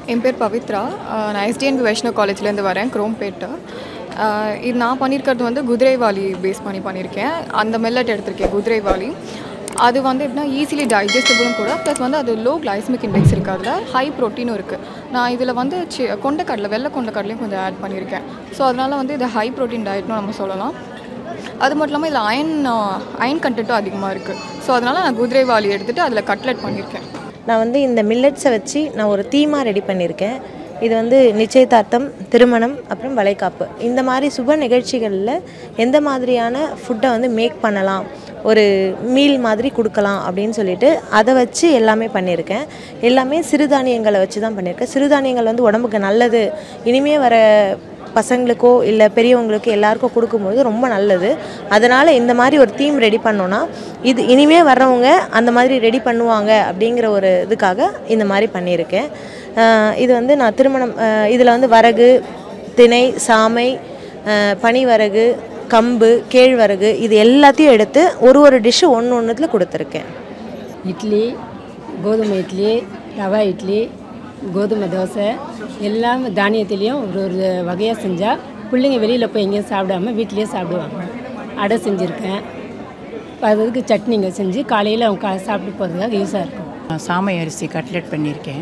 என் பேர் பவித்ரா அஹ் நான் எஸ்டிஎன்பி வைஷ்ணவ் காலேஜ்லேருந்து வரேன் குரோம்பேட்டு அஹ் இது நான் பண்ணியிருக்கிறது வந்து குதிரைவாலி பேஸ் பண்ணி பண்ணியிருக்கேன் அந்த மெல்லட் எடுத்திருக்கேன் குதிரைவாலி அது வந்து எப்படின்னா ஈஸிலி டைஜஸ்டபுளும் கூட ப்ளஸ் வந்து அது லோ கிளைஸ்மிக் இண்டெக்ஸ் இருக்குது அதில் ஹை ப்ரோட்டீனும் இருக்குது நான் இதில் வந்து சி கொண்டக்கடலை வெள்ளை கொண்டக்கடலையும் கொஞ்சம் ஆட் பண்ணியிருக்கேன் ஸோ அதனால் வந்து இது ஹை ப்ரோட்டீன் டயட்னு நம்ம சொல்லலாம் அது மட்டும் இல்லாமல் இதில் அயன் அயன் கண்டென்ட்டும் அதிகமாக இருக்குது ஸோ அதனால் நான் குதிரைவாலி எடுத்துகிட்டு அதில் கட்லெட் பண்ணியிருக்கேன் நான் வந்து இந்த மில்லட்ஸை வச்சு நான் ஒரு தீமாக ரெடி பண்ணியிருக்கேன் இது வந்து நிச்சயதார்த்தம் திருமணம் அப்புறம் வளைகாப்பு இந்த மாதிரி சுப நிகழ்ச்சிகளில் எந்த மாதிரியான ஃபுட்டை வந்து மேக் பண்ணலாம் ஒரு மீல் மாதிரி கொடுக்கலாம் அப்படின்னு சொல்லிட்டு அதை வச்சு எல்லாமே பண்ணியிருக்கேன் எல்லாமே சிறுதானியங்களை வச்சு தான் பண்ணியிருக்கேன் சிறுதானியங்கள் வந்து உடம்புக்கு நல்லது இனிமே வர பசங்களுக்கோ இல்லை பெரியவங்களுக்கோ எல்லாருக்கும் கொடுக்கும்போது ரொம்ப நல்லது அதனால் இந்த மாதிரி ஒரு தீம் ரெடி பண்ணோன்னா இது இனிமே வர்றவங்க அந்த மாதிரி ரெடி பண்ணுவாங்க அப்படிங்கிற ஒரு இதுக்காக இந்த மாதிரி பண்ணியிருக்கேன் ஆஹ் இது வந்து நான் திருமணம் இதில் வந்து வரகு திணை சாமை ஆஹ் பனிவரகு கம்பு கேழ்வரகு இது எல்லாத்தையும் எடுத்து ஒரு ஒரு டிஷ்ஷு ஒன்று ஒன்றுத்தில் கொடுத்துருக்கேன் இட்லி கோதுமை இட்லி ரவா இட்லி கோதுமை தோசை எல்லாம் தானியத்துலேயும் ஒரு ஒரு வகையாக செஞ்சால் பிள்ளைங்க வெளியில் போய் எங்கேயும் சாப்பிடாம வீட்டிலேயே சாப்பிடுவாங்க அடை செஞ்சுருக்கேன் அதுக்கு சட்னிங்க செஞ்சு காலையில் அவங்க கா சாப்பிட்டு போகிறதுக்காக யூஸாக இருக்கும் நான் சாமை அரிசி கட்லெட் பண்ணியிருக்கேன்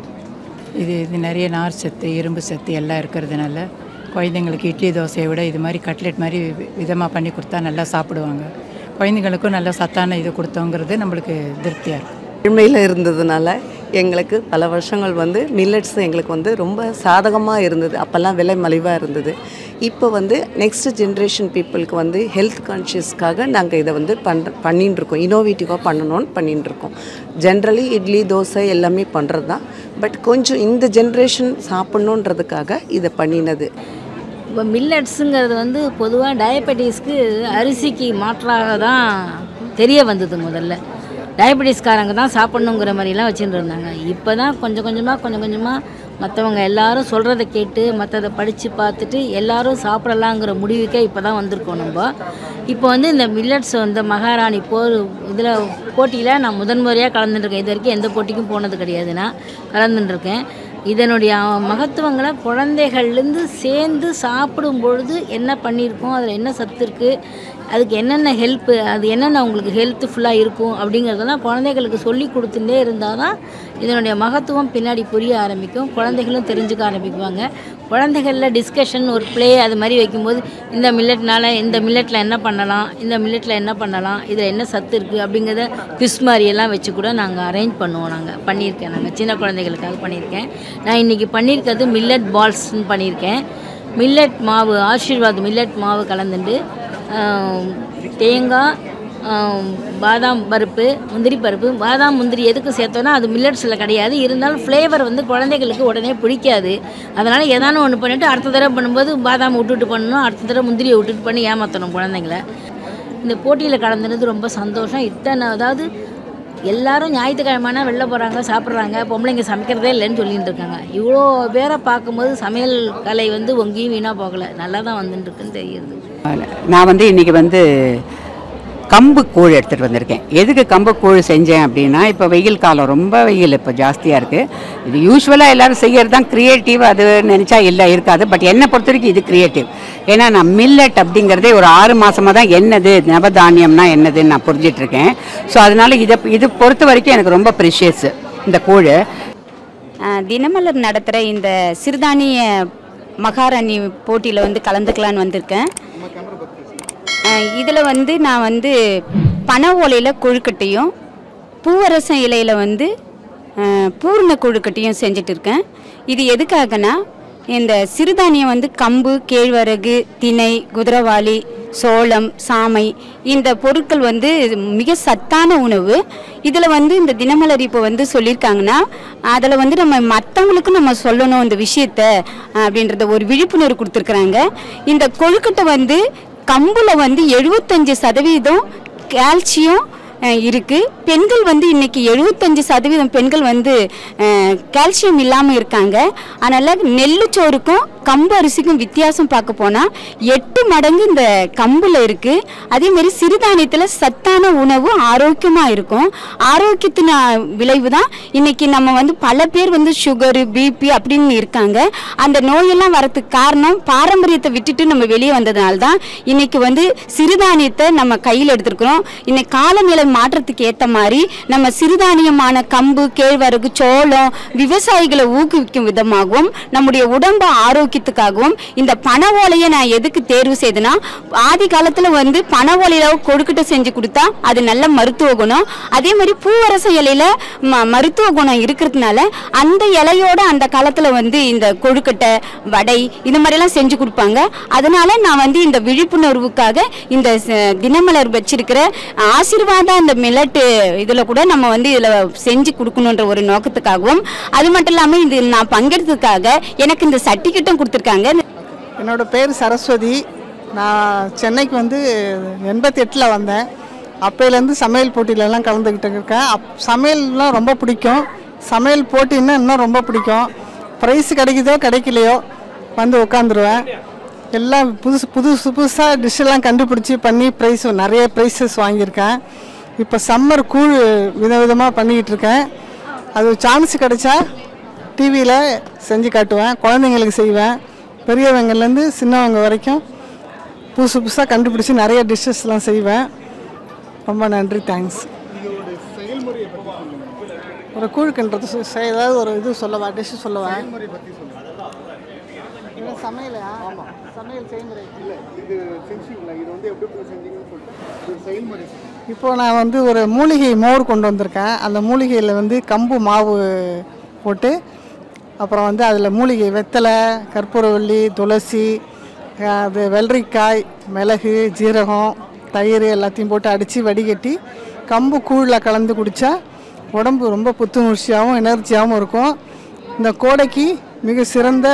இது இது நிறைய நார் சத்து இரும்பு சத்து எல்லாம் இருக்கிறதுனால குழந்தைங்களுக்கு இட்லி தோசையை விட இது மாதிரி கட்லெட் மாதிரி விதமாக பண்ணி கொடுத்தா நல்லா சாப்பிடுவாங்க குழந்தைங்களுக்கும் நல்ல சத்தான இது கொடுத்தோங்கிறது நம்மளுக்கு திருப்தியாக இருக்கும் ஏழ்மையில் இருந்ததுனால எங்களுக்கு பல வருஷங்கள் வந்து மில்லட்ஸ் எங்களுக்கு வந்து ரொம்ப சாதகமாக இருந்தது அப்போல்லாம் விலை மலிவாக இருந்தது இப்போ வந்து நெக்ஸ்ட் ஜென்ரேஷன் பீப்புளுக்கு வந்து ஹெல்த் கான்ஷியஸ்க்காக நாங்கள் இதை வந்து பண்ற பண்ணின்னு இருக்கோம் இனோவேட்டிவாக பண்ணணும்னு பண்ணின்னு இருக்கோம் ஜென்ரலி இட்லி தோசை எல்லாமே பண்ணுறது தான் பட் கொஞ்சம் இந்த ஜென்ரேஷன் சாப்பிட்ணுன்றதுக்காக இதை பண்ணினது இப்போ மில்லட்ஸுங்கிறது வந்து பொதுவாக டயபெட்டிஸ்க்கு அரிசிக்கு மாற்றாக தான் தெரிய வந்தது முதல்ல டயபெட்டிஸ்காரங்க தான் சாப்பிட்ணுங்கிற மாதிரிலாம் வச்சுட்டு இருந்தாங்க இப்போ தான் கொஞ்சம் கொஞ்சமாக கொஞ்சம் கொஞ்சமாக மற்றவங்க எல்லாரும் சொல்கிறத கேட்டு மற்றதை படித்து பார்த்துட்டு எல்லாரும் சாப்பிடலாங்கிற முடிவுக்கே இப்போ தான் வந்திருக்கோம் நம்ம இப்போ வந்து இந்த மில்லட்ஸ் வந்து மகாராணி போர் இதில் போட்டியில் நான் முதன்முறையாக கலந்துட்டுருக்கேன் இது வரைக்கும் எந்த போட்டிக்கும் போனது கிடையாது நான் கலந்துட்டுருக்கேன் இதனுடைய மகத்துவங்களை குழந்தைகள்லேருந்து சேர்ந்து சாப்பிடும் பொழுது என்ன பண்ணியிருக்கோம் அதில் என்ன சத்து இருக்குது அதுக்கு என்னென்ன ஹெல்ப்பு அது என்னென்ன உங்களுக்கு ஹெல்த்ஃபுல்லாக இருக்கும் அப்படிங்கிறதெல்லாம் குழந்தைகளுக்கு சொல்லி கொடுத்துட்டே இருந்தால் தான் இதனுடைய மகத்துவம் பின்னாடி புரிய ஆரம்பிக்கும் குழந்தைகளும் தெரிஞ்சுக்க ஆரம்பிக்குவாங்க குழந்தைகளில் டிஸ்கஷன் ஒரு ப்ளே அது மாதிரி வைக்கும்போது இந்த மில்லட்னால இந்த மில்லட்டில் என்ன பண்ணலாம் இந்த மில்லட்டில் என்ன பண்ணலாம் இதில் என்ன சத்து இருக்குது அப்படிங்கிறத குவிஸ் மாதிரியெல்லாம் வச்சு கூட நாங்கள் அரேஞ்ச் பண்ணுவோம் நாங்கள் பண்ணியிருக்கேன் நாங்கள் சின்ன குழந்தைகளுக்காக பண்ணியிருக்கேன் நான் இன்றைக்கி பண்ணியிருக்கிறது மில்லட் பால்ஸ்ன்னு பண்ணியிருக்கேன் மில்லட் மாவு ஆசீர்வாத் மில்லட் மாவு கலந்துட்டு ஆம், தேங்காய் ஆம், பாதாம் பருப்பு முந்திரி பருப்பு பாதாம் முந்திரி எதுக்கு சேர்த்தோன்னா அது மில்லட்ஸில் கிடையாது இருந்தாலும் ஃப்ளேவர் வந்து குழந்தைகளுக்கு உடனே பிடிக்காது அதனால் ஏதானு ஒன்று பண்ணிவிட்டு அடுத்த தடவை பண்ணும்போது பாதாம் விட்டுட்டு பண்ணணும் அடுத்த தடவை முந்திரியை விட்டுட்டு பண்ணி ஏமாற்றணும் குழந்தைங்கள இந்த போட்டியில் கலந்துனது ரொம்ப சந்தோஷம் இத்தனை அதாவது எல்லாரும் ஞாயிற்றுக்கிழமைனா வெளில போகிறாங்க சாப்பிட்றாங்க பொம்பளைங்க சமைக்கிறதே இல்லைன்னு சொல்லிட்டு இருக்காங்க இவ்வளோ பேரை பார்க்கும்போது சமையல் கலை வந்து ஒங்கேயும் வீணாக போகலை நல்லா தான் வந்துட்டு இருக்குன்னு தெரியுது நான் வந்து இன்றைக்கி வந்து கம்பு கூழ் எடுத்துகிட்டு வந்திருக்கேன் எதுக்கு கம்பு கூழ் செஞ்சேன் அப்படின்னா இப்போ வெயில் காலம் ரொம்ப வெயில் இப்போ ஜாஸ்தியாக இருக்குது இது யூஸ்வலாக எல்லோரும் செய்கிறது தான் க்ரியேட்டிவ் அது நினச்சா இல்லை இருக்காது பட் என்னை பொறுத்த வரைக்கும் இது க்ரியேட்டிவ் ஏன்னா நான் மில்லட் அப்படிங்கிறதே ஒரு ஆறு மாதமாக தான் என்னது நவதானியம்னா என்னதுன்னு நான் புரிஞ்சிட்ருக்கேன் ஸோ அதனால் இதை இது பொறுத்த வரைக்கும் எனக்கு ரொம்ப ப்ரிஷியஸ் இந்த கூழ் அஹ், தினமலர் நடத்துகிற இந்த சிறுதானிய மகாராணி போட்டியில் வந்து கலந்துக்கலான்னு வந்திருக்கேன் இதில் வந்து நான் வந்து பனை ஓலையில் கொழுக்கட்டையும் பூவரசம் இலையில் வந்து அஹ், பூர்ண கொழுக்கட்டையும் செஞ்சுட்டு இருக்கேன் இது எதுக்காகனா இந்த சிறுதானியம் வந்து கம்பு கேழ்வரகு திணை குதிரவாளி சோளம் சாமை இந்த பொருட்கள் வந்து மிக சத்தான உணவு இதில் வந்து இந்த தினமலர் இப்போ வந்து சொல்லியிருக்காங்கன்னா அதில் வந்து நம்ம மற்றவங்களுக்கும் நம்ம சொல்லணும் இந்த விஷயத்த அப்படின்றத ஒரு விழிப்புணர்வு கொடுத்துருக்குறாங்க இந்த கொழுக்கட்டை வந்து கம்புல வந்து எழுபத்தஞ்சு சதவீதம் கால்சியம் அஹ், இருக்கு பெண்கள் வந்து இன்னைக்கு எழுபத்தஞ்சு சதவீதம் பெண்கள் வந்து அஹ், கால்சியம் இல்லாமல் இருக்காங்க அதனால நெல்லுச்சோறுக்கும் கம்பு அரிசிக்கும் வித்தியாசம் பார்க்க போனால் எட்டு மடங்கு இந்த கம்பில் இருக்குது அதேமாரி சிறுதானியத்தில் சத்தான உணவு ஆரோக்கியமாக இருக்கும் ஆரோக்கியத்தின் விளைவு தான் இன்னைக்கு நம்ம வந்து பல பேர் வந்து சுகரு பிபி அப்படின்னு இருக்காங்க அந்த நோயெல்லாம் வரதுக்கு காரணம் பாரம்பரியத்தை விட்டுட்டு நம்ம வெளியே வந்ததுனால தான் இன்னைக்கு வந்து சிறுதானியத்தை நம்ம கையில் எடுத்துருக்குறோம் இன்னைக்கு காலநிலை மாற்றத்துக்கு ஏற்ற மாதிரி நம்ம சிறுதானியமான கம்பு கேழ்வரகு சோளம் விவசாயிகளை ஊக்குவிக்கும் விதமாகவும் நம்முடைய உடம்பு ஆரோக்கியத்துக்காகவும் இந்த பண ஓலையை நான் எதுக்கு தேர்வு செய்தேன்னா ஆதி காலத்தில் வந்து பண ஓலையில கொழுக்கட்டை செஞ்சு கொடுத்தா அது நல்ல மருத்துவ குணம் அதே மாதிரி பூவரச இலையில ம மருத்துவ குணம் இருக்கிறதுனால அந்த இலையோட அந்த காலத்தில் வந்து இந்த கொழுக்கட்டை வடை இந்த மாதிரிலாம் செஞ்சு கொடுப்பாங்க அதனால நான் வந்து இந்த விழிப்புணர்வுக்காக இந்த ச- தினமலர் வச்சிருக்கிற ஆசீர்வாதம் அந்த மில்லட்டு இதில் கூட நம்ம வந்து இதில் செஞ்சு கொடுக்கணுன்ற ஒரு நோக்கத்துக்காகவும் அது மட்டும் இல்லாமல் இது நான் பங்கெடுத்ததுக்காக எனக்கு இந்த சர்டிஃபிகேட்டும் கொடுத்துருக்காங்க என்னோட பேர் சரஸ்வதி நான் சென்னைக்கு வந்து எண்பத்தி எட்டில் வந்தேன் அப்போலேருந்து சமையல் போட்டியிலலாம் கலந்துக்கிட்டு இருக்கேன் அப் சமையல்லாம் ரொம்ப பிடிக்கும் சமையல் போட்டின்னா இன்னும் ரொம்ப பிடிக்கும் ப்ரைஸ் கிடைக்குதோ கிடைக்கலையோ வந்து உட்காந்துருவேன் எல்லாம் புதுசு புதுசு புதுசாக டிஷ்ஷெல்லாம் கண்டுபிடிச்சி பண்ணி ப்ரைஸ் நிறைய ப்ரைஸஸ் வாங்கியிருக்கேன் இப்போ சம்மர் கூழ் விதவிதமாக பண்ணிக்கிட்டு இருக்கேன் அது சான்ஸ் கிடைச்சா டிவியில் செஞ்சு காட்டுவேன் குழந்தைங்களுக்கு செய்வேன் பெரியவங்கலேருந்து சின்னவங்க வரைக்கும் புதுசு புதுசாக கண்டுபிடிச்சி நிறைய டிஷ்ஷஸ்லாம் செய்வேன் ரொம்ப நன்றி தேங்க்ஸ் ஒரு கூழுக்குன்றது சொ- செ- ஏதாவது ஒரு இது சொல்லவா டிஷ் சொல்லவா இல்லை சமையலா ஆமாம் சமையல் செய்முறை இல்லை இது செஞ்சீங்களா இது வந்து எப்படி செஞ்சீங்கன்னு சொல்லிட்டு செயல்முறை இப்போ நான் வந்து ஒரு மூலிகை மோர் கொண்டு வந்திருக்கேன் அந்த மூலிகையில் வந்து கம்பு மாவு போட்டு அப்புறம் வந்து அதில் மூலிகை வெத்தலை கற்பூரவள்ளி துளசி அஹ், அது வெள்ளரிக்காய் மிளகு ஜீரகம் தயிர் எல்லாத்தையும் போட்டு அடித்து வடிகட்டி கம்பு கூழில் கலந்து குடித்தா உடம்பு ரொம்ப புத்துணர்ச்சியாகவும் எனர்ஜியாகவும் இருக்கும் இந்த கோடைக்கு மிக சிறந்த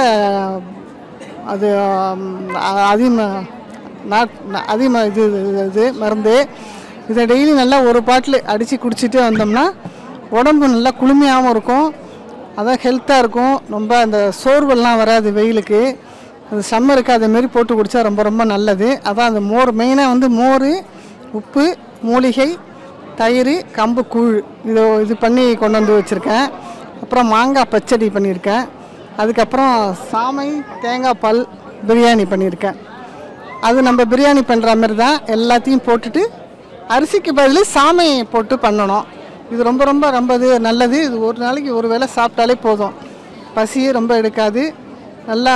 அது ஆம், அ- அதிம நாட் ந- அதிம இது இது- இது மருந்து இதை டெய்லி நல்லா ஒரு பாட்டில் அடித்து குடிச்சிட்டு வந்தோம்னா உடம்பு நல்லா குளுமையாகவும் இருக்கும் அதான் ஹெல்த்தாக இருக்கும் ரொம்ப அந்த சோர்வெல்லாம் வராது வெயிலுக்கு அது சம்மருக்கு அதே மாரி போட்டு குடித்தா ரொம்ப ரொம்ப நல்லது அதான் அந்த மோர் மெயினாக வந்து மோர் உப்பு மூலிகை தயிர் கம்பு கூழ் இது இது பண்ணி கொண்டு வந்து வச்சுருக்கேன் அப்புறம் மாங்காய் பச்சடி பண்ணியிருக்கேன் அதுக்கப்புறம் சாமை தேங்காய் பால் பிரியாணி பண்ணியிருக்கேன் அது நம்ம பிரியாணி பண்ணுற மாதிரி தான் எல்லாத்தையும் போட்டுட்டு அரிசிக்கு பதில் சாமை போட்டு பண்ணணும் இது ரொம்ப ரொம்ப ரொம்ப இது நல்லது இது ஒரு நாளைக்கு ஒரு வேளை சாப்பிட்டாலே போதும் பசியே ரொம்ப எடுக்காது நல்லா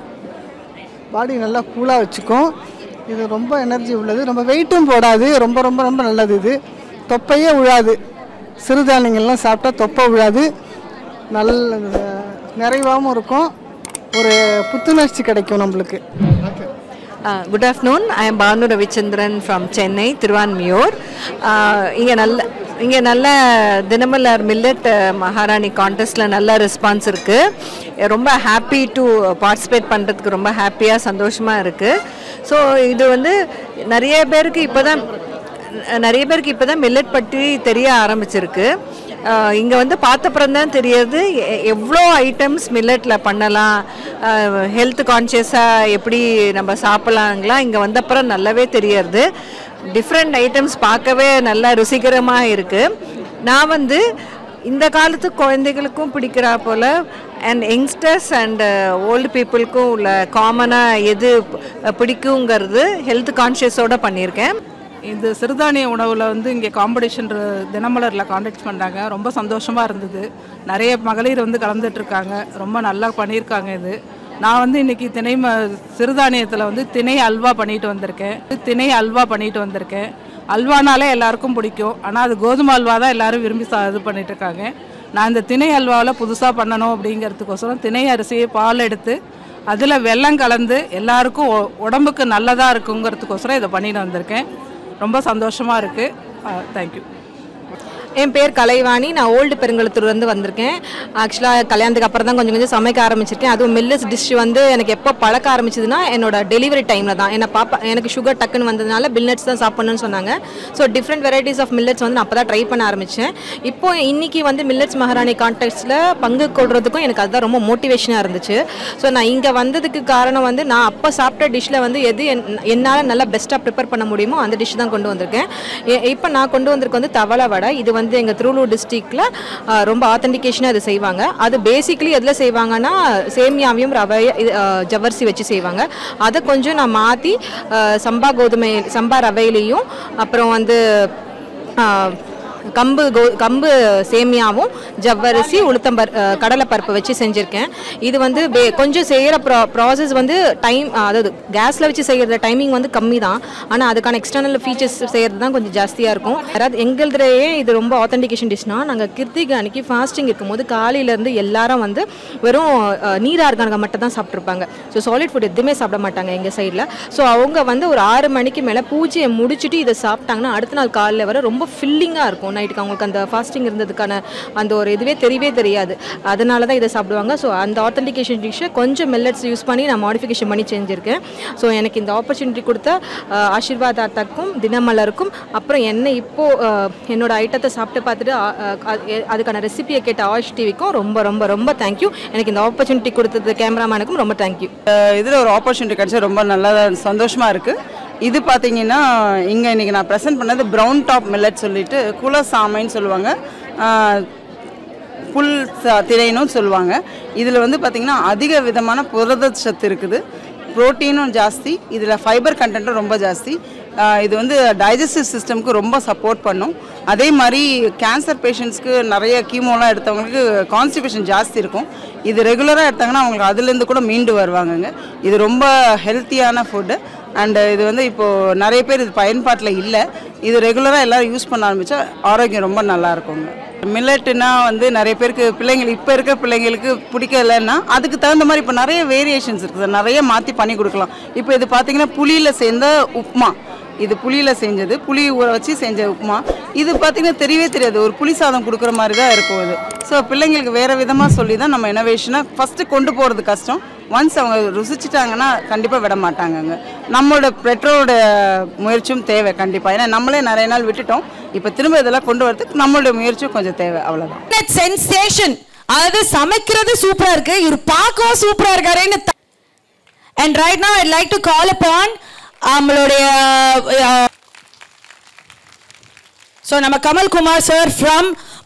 பாடி நல்லா கூலாக வச்சுக்கும் இது ரொம்ப எனர்ஜி உள்ளது ரொம்ப வெயிட்டும் போடாது ரொம்ப ரொம்ப ரொம்ப நல்லது இது தொப்பையே விழாது சிறுதானியங்கள்லாம் சாப்பிட்டா தொப்பை விழாது நல்ல நிறைவாகவும் இருக்கும் ஒரு புத்துணர்ச்சி கிடைக்கும் நம்மளுக்கு Uh, good afternoon. I am Banu Ravichandran from Chennai, Thiruvanmiyur இங்கே நல்ல இங்கே நல்ல தினமலர் மில்லட் மகாராணி கான்டெஸ்ட்டில் நல்ல ரெஸ்பான்ஸ் இருக்குது ரொம்ப ஹாப்பி டு பார்ட்டிசிபேட் பண்ணுறதுக்கு ரொம்ப ஹாப்பியாக சந்தோஷமாக இருக்குது ஸோ இது வந்து நிறைய பேருக்கு இப்போ தான் நிறைய பேருக்கு இப்போ தான் மில்லட் பற்றி தெரிய ஆரம்பிச்சிருக்கு இங்கே வந்து பார்த்தப்புறம் தான் தெரியுது எ- எவ்வளோ ஐட்டம்ஸ் மில்லட்டில் பண்ணலாம் ஹெல்த் கான்ஷியஸாக எப்படி நம்ம சாப்பிட்லாங்களா இங்கே வந்தப்புறம் நல்லாவே தெரியறது டிஃப்ரெண்ட் ஐட்டம்ஸ் பார்க்கவே நல்லா ருசிகரமாக இருக்குது நான் வந்து இந்த காலத்து குழந்தைகளுக்கும் பிடிக்கிறா போல் அண்ட் யங்ஸ்டர்ஸ் அண்ட் ஓல்டு பீப்புளுக்கும் உள்ள காமனாக எது ப- பிடிக்குங்கிறது ஹெல்த் கான்ஷியஸோடு பண்ணியிருக்கேன் இது சிறுதானிய உணவில் வந்து இங்கே காம்படிஷன் தினமலரில் காண்டக்ட் பண்ணுறாங்க ரொம்ப சந்தோஷமாக இருந்தது நிறைய மகளிர் வந்து கலந்துட்டு இருக்காங்க ரொம்ப நல்லா பண்ணியிருக்காங்க இது நான் வந்து இன்னைக்கு திணை ம சிறுதானியத்தில் வந்து திணை அல்வா பண்ணிட்டு வந்திருக்கேன் திணை அல்வா பண்ணிட்டு வந்திருக்கேன் அல்வானாலே எல்லாருக்கும் பிடிக்கும் ஆனால் அது கோதுமை அல்வா தான் எல்லாரும் விரும்பி சா இது பண்ணிட்டு இருக்காங்க நான் இந்த திணை அல்வாவில் புதுசாக பண்ணணும் அப்படிங்கிறதுக்கோசரம் திணை அரிசியை பால் எடுத்து அதில் வெல்லம் கலந்து எல்லாருக்கும் உ- உடம்புக்கு நல்லதாக இருக்குங்கிறதுக்கோசரம் இதை பண்ணிட்டு வந்திருக்கேன் ரொம்ப சந்தோஷமாக இருக்குது தேங்க்யூ என் பேர் கலைவாணி நான் ஓல்டு பெருங்குளத்தூர்லேருந்து வந்திருக்கேன் ஆக்சுவலாக கல்யாணத்துக்கு அப்புறம் தான் கொஞ்சம் கொஞ்சம் சமைக்க ஆரம்பிச்சிருக்கேன் அதுவும் மில்லஸ் டிஷ் வந்து எனக்கு எப்போ பழக்க ஆரம்பிச்சதுன்னா என்னோட டெலிவரி டைமில் தான் என்ன பாப்பா எனக்கு சுகர் டக்குன்னு வந்ததுனால மில்லட்ஸ் தான் சாப்பிடணும்னு சொன்னாங்க so different varieties of millets வந்து நான் அப்போ தான் ட்ரை பண்ண ஆரம்பித்தேன் இப்போ இன்னைக்கு வந்து மில்லட்ஸ் மகாராணி கான்டெக்ட்ஸில் பங்கு கொள்றதுக்கும் எனக்கு அதுதான் ரொம்ப மோட்டிவேஷனாக இருந்துச்சு ஸோ நான் இங்கே வந்ததுக்கு காரணம் வந்து நான் அப்போ சாப்பிட்ட டிஷ்ஷில் வந்து எது என் என்னால் நல்லா பெஸ்ட்டாக ப்ரிப்பேர் பண்ண முடியுமோ அந்த டிஷ் தான் கொண்டு வந்திருக்கேன் இப்போ நான் கொண்டு வந்திருக்க வந்து தவளை வடை இது வந்து எங்கள் திருவள்ளூர் டிஸ்ட்ரிக்டில் ரொம்ப ஆத்தென்டிகேஷனாக இது செய்வாங்க அது பேசிக்கலி எதில் செய்வாங்கன்னா சேமியாவையும் ரவை இது, ஆ, ஜவ்வரிசி வச்சு செய்வாங்க அதை கொஞ்சம் நான் மாற்றி சம்பா கோதுமை சம்பா ரவையிலையும் அப்புறம் வந்து ஆ, கம்பு கோ கம்பு சேமியாவும் ஜவ்வரிசி உளுத்தம்பர் அஹ், கடலைப்பருப்பு வச்சு செஞ்சுருக்கேன் இது வந்து வே- கொஞ்சம் செய்கிற ப்ரா ப்ராசஸ் வந்து டைம் அதாவது கேஸில் வச்சு செய்கிற டைமிங் வந்து கம்மி தான் ஆனால் அதுக்கான எக்ஸ்டர்னல் ஃபீச்சர்ஸ் செய்கிறது தான் கொஞ்சம் ஜாஸ்தியாக இருக்கும் அதாவது எங்களுதுலேயே இது ரொம்ப ஆத்தென்டிகேஷன் டிஷ்னா நாங்கள் கிருத்திகை அன்னைக்கு ஃபாஸ்டிங் இருக்கும்போது காலையிலேருந்து எல்லாரும் வந்து வெறும் அஹ், நீர் ஆர்கானிகை மட்டும் தான் சாப்பிட்ருப்பாங்க ஸோ சாலிட் ஃபுட் எதுவுமே சாப்பிட மாட்டாங்க எங்கள் சைடில் ஸோ அவங்க வந்து ஒரு ஆறு மணிக்கு மேலே பூஜையை முடிச்சுட்டு இதை சாப்பிட்டாங்கன்னா அடுத்த நாள் காலையில் வர ரொம்ப ஃபில்லிங்காக இருக்கும் நைட்டுக்கு அவங்களுக்கு அந்த ஃபாஸ்டிங் இருந்ததுக்கான அந்த ஒரு இதுவே தெரியவே தெரியாது அதனால தான் இதை சாப்பிடுவாங்க ஸோ அந்த ஆத்தென்டிகேஷன் டிஷ்ஷை கொஞ்சம் மில்லட்ஸ் யூஸ் பண்ணி நான் மாடிஃபிகேஷன் பண்ணி செஞ்சுருக்கேன் ஸோ எனக்கு இந்த ஆப்பர்ச்சுனிட்டி கொடுத்த அஹ், ஆசீர்வாத் அத்தாக்கும் தினமலருக்கும் அப்புறம் என்ன இப்போது என்னோட ஐட்டத்தை சாப்பிட்டு பார்த்துட்டு அஹ், அஹ், அது- அதுக்கான ரெசிபியை கேட்ட ஆஷ் டிவிக்கும் ரொம்ப ரொம்ப ரொம்ப தேங்க்யூ எனக்கு இந்த ஆப்பர்ச்சுனிட்டி கொடுத்தது கேமராமேனுக்கும் ரொம்ப தேங்க்யூ இதில் ஒரு ஆப்பர்ச்சுனிட்டி கிடச்சி ரொம்ப நல்லா சந்தோஷமாக இருக்குது இது பார்த்தீங்கன்னா இங்கே இன்றைக்கி நான் ப்ரெசென்ட் பண்ணது ப்ரௌன் டாப் மில்லட் சொல்லிட்டு குலசாமைன்னு சொல்லுவாங்க ஆஹ், புல் ச- திணைனும் சொல்லுவாங்க இதில் வந்து பார்த்திங்கன்னா அதிக விதமான புரத சத்து இருக்குது ப்ரோட்டீனும் ஜாஸ்தி இதில் ஃபைபர் கண்டென்ட்டும் ரொம்ப ஜாஸ்தி ஆஹ் இது வந்து டைஜஸ்டிவ் சிஸ்டம்க்கு ரொம்ப சப்போர்ட் பண்ணும் அதே மாதிரி கேன்சர் பேஷண்ட்ஸ்க்கு நிறைய கீமோலாம் எடுத்தவங்களுக்கு கான்ஸ்டிபேஷன் ஜாஸ்தி இருக்கும் இது ரெகுலராக எடுத்தாங்கன்னா அவங்களுக்கு அதுலேருந்து கூட மீண்டு வருவாங்கங்க இது ரொம்ப ஹெல்த்தியான ஃபுட்டு அண்டு இது வந்து இப்போது நிறைய பேர் இது பயன்பாட்டில் இல்லை இது ரெகுலராக எல்லோரும் யூஸ் பண்ண ஆரம்பித்தா ஆரோக்கியம் ரொம்ப நல்லா இருக்குங்க மில்லட்டுனா வந்து நிறைய பேருக்கு பிள்ளைங்கள் இப்போ இருக்க பிள்ளைங்களுக்கு பிடிக்கலன்னா அதுக்கு தகுந்த மாதிரி இப்போ நிறைய வேரியேஷன்ஸ் இருக்குது நிறைய மாற்றி பண்ணி கொடுக்கலாம் இப்போ இது பார்த்தீங்கன்னா புளியில் சேர்ந்த உப்புமா இது புளியில் செஞ்சது புளி ஊற வச்சு செஞ்ச உப்புமா இது பார்த்தீங்கன்னா தெரியவே தெரியாது ஒரு புளி சாதம் கொடுக்குற மாதிரி தான் இருக்கும் இது ஸோ பிள்ளைங்களுக்கு வேறு விதமாக சொல்லி தான் நம்ம இனோவேஷனாக ஃபஸ்ட்டு கொண்டு போகிறது கஷ்டம் ஒன்ஸ் அவங்க ருசிச்சிட்டாங்கன்னா கண்டிப்பாக விட மாட்டாங்கங்க நம்மளோட பெற்றோரோட முயற்சியும் தேவை கண்டிப்பாக ஏன்னா நம்மளே நிறைய நாள் விட்டுட்டோம் இப்போ திரும்ப இதெல்லாம் கொண்டு வரதுக்கு நம்மளோட முயற்சியும் கொஞ்சம் தேவை அவ்வளோதான் சென்சேஷன் அதாவது சமைக்கிறது சூப்பரா இருக்கு இவர் பார்க்கவும் சூப்பரா இருக்காருன்னு and right now I'd like to call upon நம்மளுடைய ஸோ நம்ம கமல் குமார் சார் ஃப்ரம்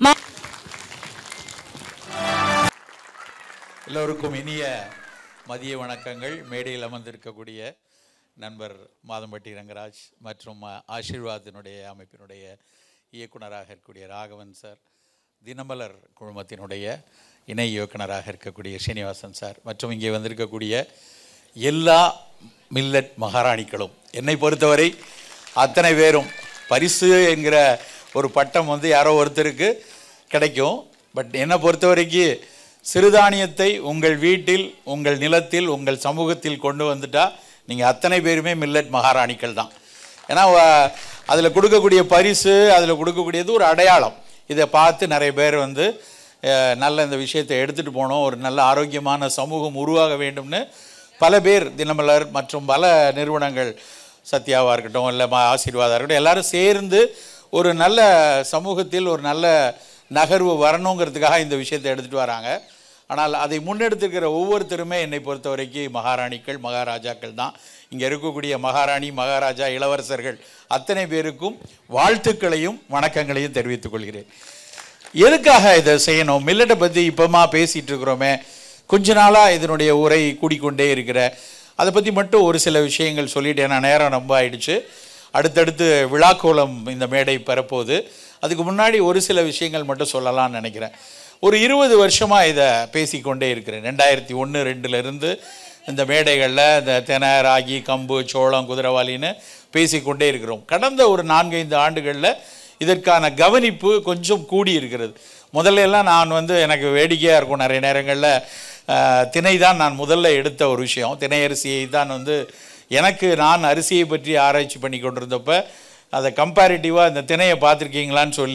எல்லோருக்கும் இனிய மதிய வணக்கங்கள் மேடையில் அமர்ந்திருக்கக்கூடிய நண்பர் மாதம்பட்டி ரங்கராஜ் மற்றும் அஹ், ஆசீர்வாதினுடைய அமைப்பினுடைய இயக்குனராக இருக்கக்கூடிய ராகவன் சார் தினமலர் குழுமத்தினுடைய இணை இயக்குனராக இருக்கக்கூடிய ஸ்ரீனிவாசன் சார் மற்றும் இங்கே வந்திருக்கக்கூடிய எல்லா மில்லட் மகாராணிகளும் என்னை பொறுத்தவரை அத்தனை பேரும் பரிசு என்கிற ஒரு பட்டம் வந்து யாரோ ஒருத்தருக்கு கிடைக்கும் பட் என்னை பொறுத்த வரைக்கும் சிறுதானியத்தை உங்கள் வீட்டில் உங்கள் நிலத்தில் உங்கள் சமூகத்தில் கொண்டு வந்துட்டா நீங்கள் அத்தனை பேருமே மில்லட் மகாராணிகள் தான் ஏன்னா அதில் கொடுக்கக்கூடிய பரிசு அதில் கொடுக்கக்கூடியது ஒரு அடையாளம் இதை பார்த்து நிறைய பேர் வந்து அஹ், நல்ல இந்த விஷயத்தை எடுத்துகிட்டு போகணும் ஒரு நல்ல ஆரோக்கியமான சமூகம் உருவாக வேண்டும்னு பல பேர் தினமலர் மற்றும் பல நிறுவனங்கள் சத்யாவாக இருக்கட்டும் இல்லை மா ஆசீர்வாதா இருக்கட்டும் எல்லாரும் சேர்ந்து ஒரு நல்ல சமூகத்தில் ஒரு நல்ல நகர்வு வரணுங்கிறதுக்காக இந்த விஷயத்தை எடுத்துகிட்டு வராங்க ஆனால் அதை முன்னெடுத்திருக்கிற ஒவ்வொருத்தருமே என்னை பொறுத்த வரைக்கும் மகாராணிகள் மகாராஜாக்கள் தான் இங்கே இருக்கக்கூடிய மகாராணி மகாராஜா இளவரசர்கள் அத்தனை பேருக்கும் வாழ்த்துக்களையும் வணக்கங்களையும் தெரிவித்துக் கொள்கிறேன் எதுக்காக இதை செய்யணும் மில்லட்டை பற்றி இப்போமா பேசிகிட்டு இருக்கிறோமே கொஞ்ச நாளாக இதனுடைய உரை கூடிக்கொண்டே இருக்கிற அதை பற்றி மட்டும் ஒரு சில விஷயங்கள் சொல்லிட்டு ஏன்னா நேரம் ரொம்ப ஆயிடுச்சு அடுத்தடுத்து விழாக்கோலம் இந்த மேடை பெறப்போகுது அதுக்கு முன்னாடி ஒரு சில விஷயங்கள் மட்டும் சொல்லலாம்னு நினைக்கிறேன் ஒரு இருபது வருஷமாக இதை பேசிக்கொண்டே இருக்கிறேன் ரெண்டாயிரத்தி ஒன்று ரெண்டுலேருந்து இந்த மேடைகளில் இந்த தெனை ராகி கம்பு சோளம் குதிரவாளின்னு பேசிக்கொண்டே இருக்கிறோம் கடந்த ஒரு நான்கைந்து ஆண்டுகளில் இதற்கான கவனிப்பு கொஞ்சம் கூடி இருக்கிறது முதல்ல எல்லாம் நான் வந்து எனக்கு வேடிக்கையாக இருக்கும் நிறைய நேரங்களில் ஆஹ், திணை தான் நான் முதல்ல எடுத்த ஒரு விஷயம் திணை அரிசியை தான் வந்து எனக்கு நான் அரிசியை பற்றி ஆராய்ச்சி பண்ணி கொண்டிருந்தப்ப அதை கம்பேரிட்டிவாக இந்த திணையை பார்த்துருக்கீங்களான்னு சொல்லி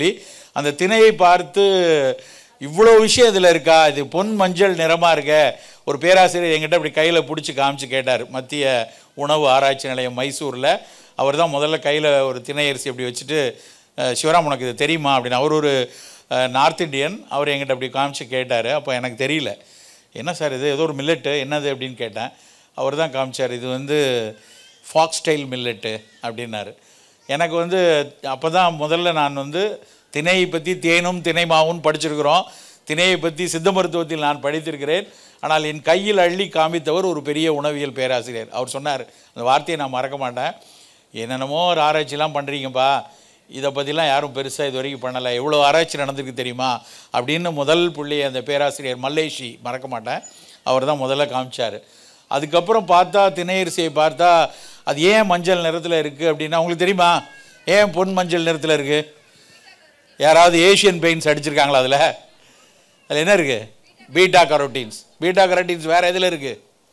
அந்த திணையை பார்த்து இவ்வளோ விஷயம் இதில் இருக்கா இது பொன் மஞ்சள் நிறமாக இருக்க ஒரு பேராசிரியர் எங்கிட்ட இப்படி கையில் பிடிச்சி காமிச்சு கேட்டார் மத்திய உணவு ஆராய்ச்சி நிலையம் மைசூரில் அவர் தான் முதல்ல கையில் ஒரு திணை அரிசி அப்படி வச்சுட்டு அஹ், சிவராம் உனக்கு இது தெரியுமா அப்படின்னு அவர் ஒரு அஹ், நார்த் இந்தியன் அவர் எங்கிட்ட அப்படி காமிச்சு கேட்டார் அப்போ எனக்கு தெரியல என்ன சார் இது ஏதோ ஒரு மில்லட்டு என்னது அப்படின்னு கேட்டேன் அவர் தான் காமிச்சார் இது வந்து ஃபாக்ஸ்டைல் மில்லட்டு அப்படின்னாரு எனக்கு வந்து அப்போ தான் முதல்ல நான் வந்து திணையை பற்றி தேனும் திணை மாவும் படிச்சிருக்கிறோம் திணையை பற்றி சித்த மருத்துவத்தில் நான் படித்திருக்கிறேன் ஆனால் என் கையில் அள்ளி காமித்தவர் ஒரு பெரிய உணவியல் பேராசிரியர் அவர் சொன்னார் அந்த வார்த்தையை நான் மறக்க மாட்டேன் என்னென்னமோ ஒரு ஆராய்ச்சிலாம் பண்ணுறீங்கப்பா இதை பற்றிலாம் யாரும் பெருசாக இது வரைக்கும் பண்ணலை எவ்வளோ ஆராய்ச்சி நடந்திருக்கு தெரியுமா அப்படின்னு முதல் புள்ளி அந்த பேராசிரியர் மல்லேஷி மறக்க மாட்டேன் அவர் தான் முதல்ல காமிச்சார் அதுக்கப்புறம் பார்த்தா திணையரிசியை பார்த்தா அது ஏன் மஞ்சள் நிறத்தில் இருக்குது அப்படின்னா உங்களுக்கு தெரியுமா ஏன் பொன் மஞ்சள் நிறத்தில் இருக்குது யாராவது ஏஷியன் பெயிண்ட்ஸ் அடிச்சிருக்காங்களா அதில் அதில் என்ன இருக்குது பீட்டா கரோட்டீன்ஸ் பீட்டா கரோட்டீன்ஸ் வேறு எதில் இருக்குது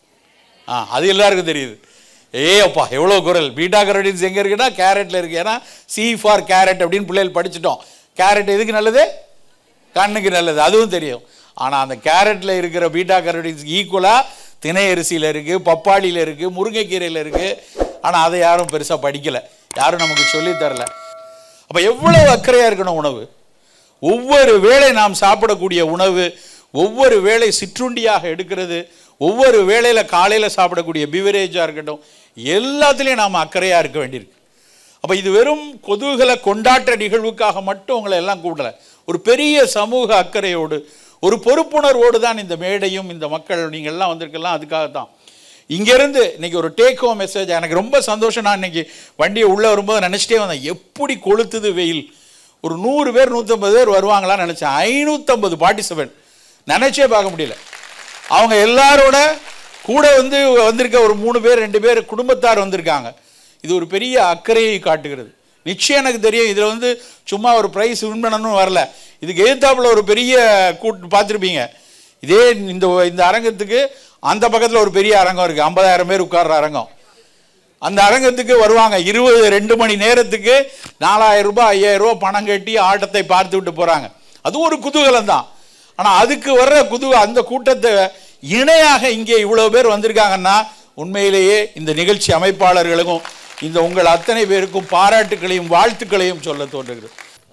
ஆ அது எல்லாருக்கும் தெரியுது ஏ அப்பா எவ்வளோ குரல் பீட்டா கரோட்டீன்ஸ் எங்கே இருக்குன்னா கேரட்டில் இருக்குது ஏன்னா சி ஃபார் கேரட் அப்படின்னு பிள்ளைகள் படிச்சிட்டோம் கேரட் எதுக்கு நல்லது கண்ணுக்கு நல்லது அதுவும் தெரியும் ஆனால் அந்த கேரட்டில் இருக்கிற பீட்டா கரோட்டீன்ஸ் ஈக்குவலாக திணை அரிசியில் இருக்குது பப்பாளியில் இருக்குது முருங்கைக்கீரையில் இருக்குது ஆனால் அதை யாரும் பெருசாக படிக்கலை யாரும் நமக்கு சொல்லித் தரல அப்போ எவ்வளவு அக்கறையாக இருக்கணும் உணவு ஒவ்வொரு வேளை நாம் சாப்பிடக்கூடிய உணவு ஒவ்வொரு வேளை சிற்றுண்டியாக எடுக்கிறது ஒவ்வொரு வேளையில் காலையில் சாப்பிடக்கூடிய பிவரேஜாக இருக்கட்டும் எல்லாத்துலேயும் நாம் அக்கறையாக இருக்க வேண்டியிருக்கு அப்போ இது வெறும் கொதூகல கொண்டாட்ட நிகழ்வுக்காக மட்டும் உங்களை எல்லாம் கூடல ஒரு பெரிய சமூக அக்கறையோடு ஒரு பொறுப்புணர்வோடு தான் இந்த மேடையும் இந்த மக்கள் நீங்கள் எல்லாம் வந்திருக்கலாம் அதுக்காக தான் இங்கேருந்து இன்னைக்கு ஒரு டேக் ஹோம் மெசேஜ் எனக்கு ரொம்ப சந்தோஷம் நான் இன்னைக்கு வண்டியை உள்ளே வரும்போது நினச்சிட்டே வந்தேன் எப்படி கொளுத்துது வெயில் ஒரு நூறு பேர் நூற்றம்பது பேர் வருவாங்களான்னு நினச்சேன் ஐநூற்றம்பது பார்ட்டிசிபென்ட் நினச்சே பார்க்க முடியல அவங்க எல்லாரோட கூட வந்து வந்திருக்க ஒரு மூணு பேர் ரெண்டு பேர் குடும்பத்தார் வந்திருக்காங்க இது ஒரு பெரிய அக்கறையை காட்டுகிறது நிச்சயம் எனக்கு தெரியும் இதில் வந்து சும்மா ஒரு ப்ரைஸ் வின் பண்ணணும்னு வரல இதுக்கு எதிர்த்தாப்புல ஒரு பெரிய கூட்டு பார்த்துருப்பீங்க இதே இந்த இந்த அரங்கத்துக்கு அந்த பக்கத்தில் ஒரு பெரிய அரங்கம் இருக்குது ஐம்பதாயிரம் பேர் உட்கார்ற அரங்கம் அந்த அரங்கத்துக்கு வருவாங்க இருபது ரெண்டு மணி நேரத்துக்கு நாலாயிரம் ரூபாய் ஐயாயிரம் ரூபாய் பணம் கட்டி ஆட்டத்தை பார்த்து விட்டு போகிறாங்க அதுவும் ஒரு குதூகலம் தான் ஆனால் அதுக்கு வர்ற குதூ அந்த கூட்டத்தை இணையாக இங்கே இவ்வளோ பேர் வந்திருக்காங்கன்னா உண்மையிலேயே இந்த நிகழ்ச்சி அமைப்பாளர்களுக்கும் இந்த உங்கள் அத்தனை பேருக்கும் பாராட்டுக்களையும் வாழ்த்துக்களையும் சொல்ல தோன்றுகிறது